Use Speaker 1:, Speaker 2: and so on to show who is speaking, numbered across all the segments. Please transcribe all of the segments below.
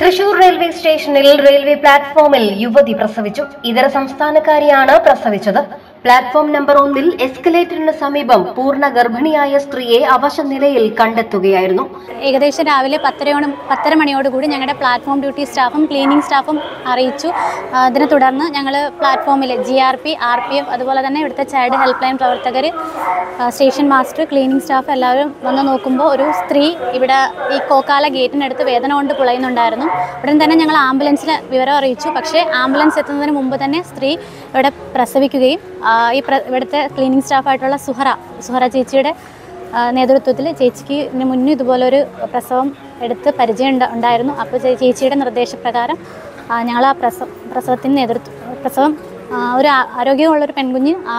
Speaker 1: Thrissur railway സ്റ്റേഷനിൽ railway പ്ലാറ്റ്ഫോമിൽ യുവതി പ്രസവിച്ചു ഇതര സംസ്ഥാനക്കാരിയാണ് പ്രസവിച്ചത് പ്ലാറ്റ്ഫോം നമ്പർ ഒന്നിൽ എസ്കലേറ്ററിന് സമീപം പൂർണ്ണ ഗർഭിണിയായ സ്ത്രീയെ അവശ നിലയിൽ കണ്ടെത്തുകയായിരുന്നു
Speaker 2: ഏകദേശം രാവിലെ പത്തരയോട് പത്തര മണിയോടുകൂടി ഞങ്ങളുടെ പ്ലാറ്റ്ഫോം ഡ്യൂട്ടി സ്റ്റാഫും ക്ലീനിങ് സ്റ്റാഫും അറിയിച്ചു ആ, ഇതിനെ തുടർന്ന് ഞങ്ങൾ പ്ലാറ്റ്ഫോമിൽ G R P R P F അതുപോലെ തന്നെ ഇവിടുത്തെ ചൈൽഡ് ഹെൽപ്പ് ലൈൻ പ്രവർത്തകർ സ്റ്റേഷൻ മാസ്റ്റർ ക്ലീനിങ് സ്റ്റാഫ് എല്ലാവരും വന്ന് നോക്കുമ്പോൾ ഒരു സ്ത്രീ ഇവിടെ ഈ കോക്കാല ഗേറ്റിനടുത്ത് വേദന കൊണ്ട് പുളയുന്നുണ്ടായിരുന്നു ഉടൻ തന്നെ ഞങ്ങൾ ആംബുലൻസിൽ വിവരം അറിയിച്ചു പക്ഷേ ആംബുലൻസ് എത്തുന്നതിന് മുമ്പ് തന്നെ സ്ത്രീ ഇവിടെ പ്രസവിക്കുകയും ആ, ഈ പ്ര ഇവിടുത്തെ ക്ലീനിങ് സ്റ്റാഫായിട്ടുള്ള സുഹറ സുഹറ ചേച്ചിയുടെ ആ, നേതൃത്വത്തിൽ ചേച്ചിക്ക് ഇതിന് മുന്നേ ഇതുപോലൊരു പ്രസവം എടുത്ത് പരിചയം ഉണ്ട- ഉണ്ടായിരുന്നു അപ്പോൾ ചേ- ചേച്ചിയുടെ നിർദ്ദേശപ്രകാരം ഞങ്ങൾ ആ പ്രസവ പ്രസവത്തിന് നേതൃത്വം പ്രസവം ആ, ഒരു ആ- ആരോഗ്യമുള്ളൊരു പെൺകുഞ്ഞ് ആ,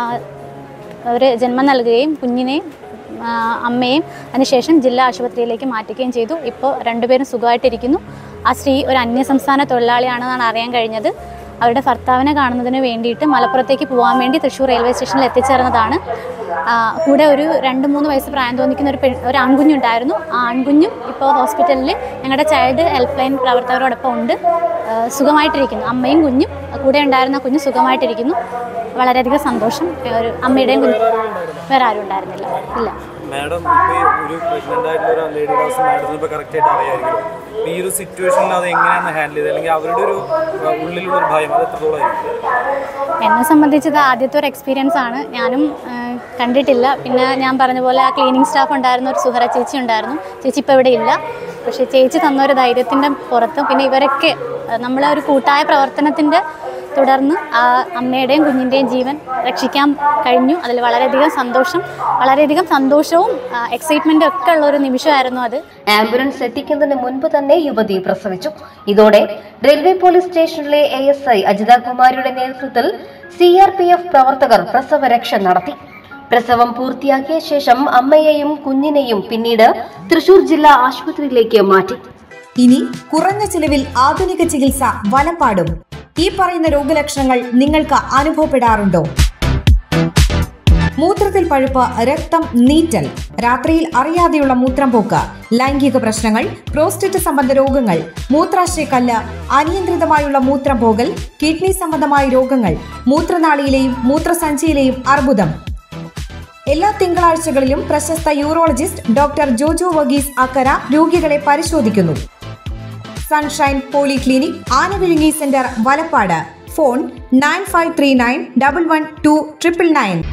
Speaker 2: ഒരു ജന്മം നൽകുകയും കുഞ്ഞിനെയും ആ, അമ്മയെയും അതിനുശേഷം ജില്ലാ ആശുപത്രിയിലേക്ക് മാറ്റുകയും ചെയ്തു ഇപ്പോൾ രണ്ടുപേരും സുഖമായിട്ടിരിക്കുന്നു ആ സ്ത്രീ ഒരു അന്യസംസ്ഥാന തൊഴിലാളിയാണെന്നാണ് അറിയാൻ കഴിഞ്ഞത് അവരുടെ ഭർത്താവിനെ കാണുന്നതിന് വേണ്ടിയിട്ട് മലപ്പുറത്തേക്ക് പോകാൻ വേണ്ടി തൃശ്ശൂർ റെയിൽവേ സ്റ്റേഷനിൽ എത്തിച്ചേർന്നതാണ് ആ, കൂടെ ഒരു രണ്ട് മൂന്ന് വയസ്സ് പ്രായം തോന്നിക്കുന്ന ഒരു പെൺ ഒരു ആൺകുഞ്ഞുണ്ടായിരുന്നു ആ ആൺകുഞ്ഞും ഇപ്പോൾ ഹോസ്പിറ്റലിൽ ഞങ്ങളുടെ ചൈൽഡ് ഹെൽപ്പ് ലൈൻ പ്രവർത്തകരോടൊപ്പം ഉണ്ട് ആ, സുഖമായിട്ടിരിക്കുന്നു അമ്മയും കുഞ്ഞും കൂടെ ഉണ്ടായിരുന്ന കുഞ്ഞ് സുഖമായിട്ടിരിക്കുന്നു വളരെയധികം സന്തോഷം ഒരു അമ്മയുടെയും കുഞ്ഞ് വേറെ ആരും ഉണ്ടായിരുന്നില്ല ഇല്ല
Speaker 3: മാഡം ഇപ്പോൾ ഒരു പ്രഗ്നൻ്റ് ആയിട്ടുള്ള ഒരു ലേഡി ഡോക്ടർ മാഡത്തിന് ഇപ്പോൾ കറക്റ്റായിട്ട് അറിയാമായിരിക്കും അപ്പോൾ ഈ ഒരു സിറ്റുവേഷനിൽ അത് എങ്ങനെയാണ് ഹാൻഡിൽ ചെയ്തത് അല്ലെങ്കിൽ അവരുടെ ഒരു അഹ്, ഉള്ളിലുള്ള ഒരു ഭയം അത് എത്രത്തോളമായിരിക്കും
Speaker 2: എന്നെ സംബന്ധിച്ചത് ആദ്യത്തെ ഒരു എക്സ്പീരിയൻസ് ആണ് ഞാനും ആ, കണ്ടിട്ടില്ല പിന്നെ ഞാൻ പറഞ്ഞ പോലെ ആ ക്ലീനിങ് സ്റ്റാഫ് ഉണ്ടായിരുന്ന ഒരു സുഹറ ചേച്ചി ഉണ്ടായിരുന്നു ചേച്ചി ഇപ്പോൾ ഇവിടെ ഇല്ല പക്ഷേ ചേച്ചി തന്ന ഒരു ധൈര്യത്തിൻ്റെ പുറത്തും പിന്നെ ഇവരൊക്കെ ആ, നമ്മളെ ഒരു കൂട്ടായ പ്രവർത്തനത്തിൻ്റെ തുടർന്ന് ആ അമ്മയുടെയും കുഞ്ഞിൻ്റെയും ജീവൻ രക്ഷിക്കാൻ കഴിഞ്ഞു അതിൽ വളരെയധികം സന്തോഷം വളരെയധികം സന്തോഷവും എക്സൈറ്റ്മെൻറ്റും ഒക്കെ ഉള്ള ഒരു നിമിഷമായിരുന്നു അത്
Speaker 1: ആംബുലൻസ് എത്തിക്കുന്നതിന് മുൻപ് തന്നെ യുവതി പ്രസവിച്ചു ഇതോടെ റെയിൽവേ പോലീസ് സ്റ്റേഷനിലെ എ എസ് ഐ അജിത കുമാരിയുടെ നേതൃത്വത്തിൽ സി ആർ പി എഫ് പ്രവർത്തകർ പ്രസവരക്ഷ നടത്തി പ്രസവം പൂർത്തിയാക്കിയ ശേഷം അമ്മയെയും കുഞ്ഞിനെയും പിന്നീട് തൃശൂർ ജില്ലാ ആശുപത്രിയിലേക്ക് മാറ്റി
Speaker 4: ഇനി കുറഞ്ഞ ചിലവിൽ ആധുനിക ചികിത്സ വലപ്പാടും ഈ പറയുന്ന രോഗലക്ഷണങ്ങൾ നിങ്ങൾക്ക് അനുഭവപ്പെടാറുണ്ടോ മൂത്രത്തിൽ പഴുപ്പ് രക്തം നീറ്റൽ രാത്രിയിൽ അറിയാതെയുള്ള മൂത്രം പോക്ക് ലൈംഗിക പ്രശ്നങ്ങൾ പ്രോസ്റ്റേറ്റ് സംബന്ധ രോഗങ്ങൾ മൂത്രാശയക്കല്ല് അനിയന്ത്രിതമായുള്ള മൂത്രം പോകൽ കിഡ്നി സംബന്ധമായ രോഗങ്ങൾ മൂത്രനാളിയിലെയും മൂത്രസഞ്ചിയിലെയും അർബുദം എല്ലാ തിങ്കളാഴ്ചകളിലും പ്രശസ്ത യൂറോളജിസ്റ്റ് ഡോക്ടർ ജോജോ വഗീസ് അക്കര രോഗികളെ പരിശോധിക്കുന്നു sunshine polyclinic Anavizhungi centre Valappad phone nine five three nine double one two triple nine